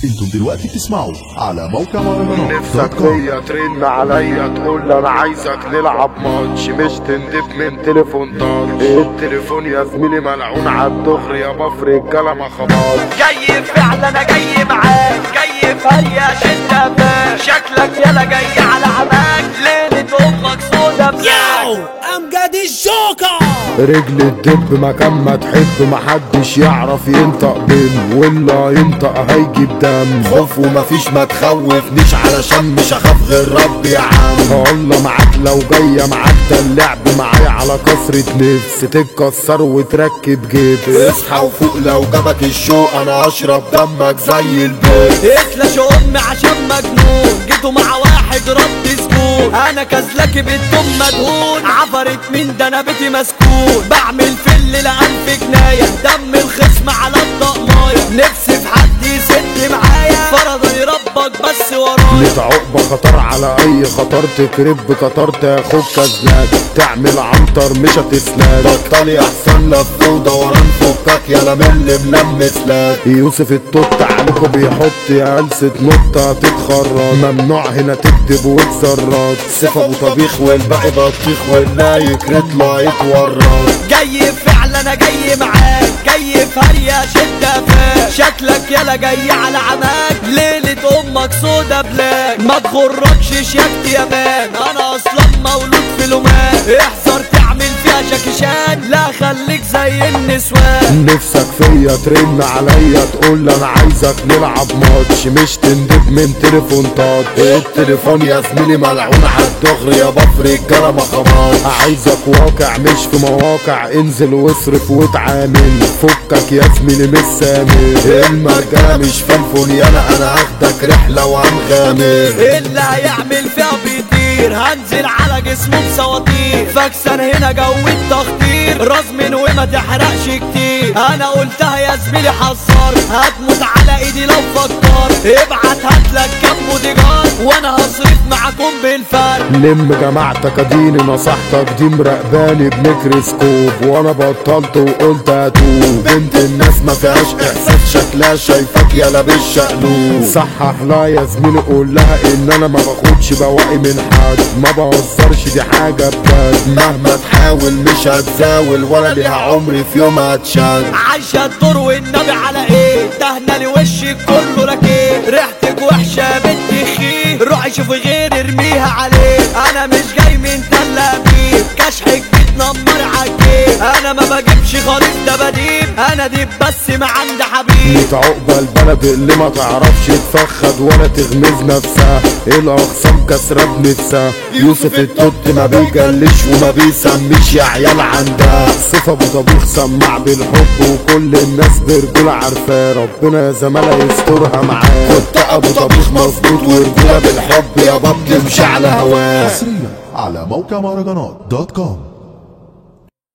انتم دلوقتي بتسمعوا على موقع مهرجانات نفسك دوت كوم. فيا ترن عليا تقول لي انا عايزك نلعب ماتش مش تندب من تليفون تاتش التليفون يا زميلي ملعون عالدغري يا بفر رجاله ما خبط جاي فعلا انا جاي معاك جاي فيا شدة فاك شكلك يلا جاي على عماك ليلة امك سودا بلاك امجد الجوكر رجل الدب مكان ما تحب محدش يعرف ينطق بين واللي ينطق هيجيب دم خوف ومفيش ما تخوفنيش علشان مش هخاف غير ربي يا عم الله معاك لو جاية معاك ده اللعب معايا على كسرة نفس تتكسر وتركب جيب اصحى وفوق لو جابك الشوق انا اشرب دمك زي البيت اتلش امي عشان مجنون جيتوا مع واحد رد سكون انا كزلك بالدم مدهون عفرت من ده انا بيتي مسكون بعمل في الليل الف جنايه دم الخصم على الطقمايه نفسي في حد يسد معايا فرضني ربك بس ورايا ليت عقبة خطر على اي خطر تكرب بكتر تاخد كزلاك تعمل عنتر مش هتسلاك بطل احسن لك ودوران فكك يا من ملمس لك يوسف التوت عليكوا بيحط يا هلسة نقطة تتخرج ممنوع هنا تكتب وتزرط صفة وطبيخ والباقي بطيخ والنايك رتلا يتورط جاي فعلا انا جاي معاك جاي في هريا شدة فاك شكلك يلا جاي على عماك ليلة امك سودا بلاك ما تغركش شياكتي يا مان انا اصلا مولود في لومان احذر تعمل فيها شاكشان لا خليك زي النسوان نفسك فيا ترن عليا تقول لي انا عايزك نلعب ماتش مش تندب من تليفون تاتش التليفون يا زميلي ملعون عالدغري يا بفر الجرى ما خبط عايزك واقع مش في مواقع انزل واصرف واتعامل فكك يا زميلي مش سامي المرجله مش فلفل يالا انا هاخدك رحله وهنغامر اللي هيعمل فيها بيطير هنزل على جسمه بسواطير فاكسن هنا جو التخطير رزمن وما تحرقش كتير انا قلتها يا زميلي حصار هتموت على ايدي لو فكرت ابعت هاتلك كام بوديجار وانا هصرف معاكم بالفرق لم جماعتك اديني نصحتك دي مراقباني بميكروسكوب وانا بطلت وقلت اتوب بنت الناس ما فيهاش احساس شكلها شايفاك يا لابس شقلوب صحح لا يا زميلي قول لها ان انا ما باخدش بواقي من حد ما بهزرش دي حاجه بجد مهما تحاول مش هتزاول ولا ليها عمري في يوم هتشد عايشة الدور والنبي على ايه دهنا لي وشي كله ركيه ريحتك وحشة يا بنت خيه روحي شوفي غير ارميها عليه انا مش جاي من تل ابيب كشحك بتنمر عالجيب انا ما بجيبش خالص دباديب انا دي بس ما عند حبيب ميت عقبة البلد اللي ما تعرفش تفخد ولا تغمز نفسها الاخصام كسرة بنفسها يوسف التوت ما بيجلش وما بيسميش يا عيال عندها صفة ابو طبيخ سماع بالحب وكل الناس برجولة عارفاه ربنا يا زمالة يسترها معاه كنت ابو طبيخ مظبوط ورجولة بالحب يا باب تمشي على هواه حصريا على موقع مهرجانات دوت كوم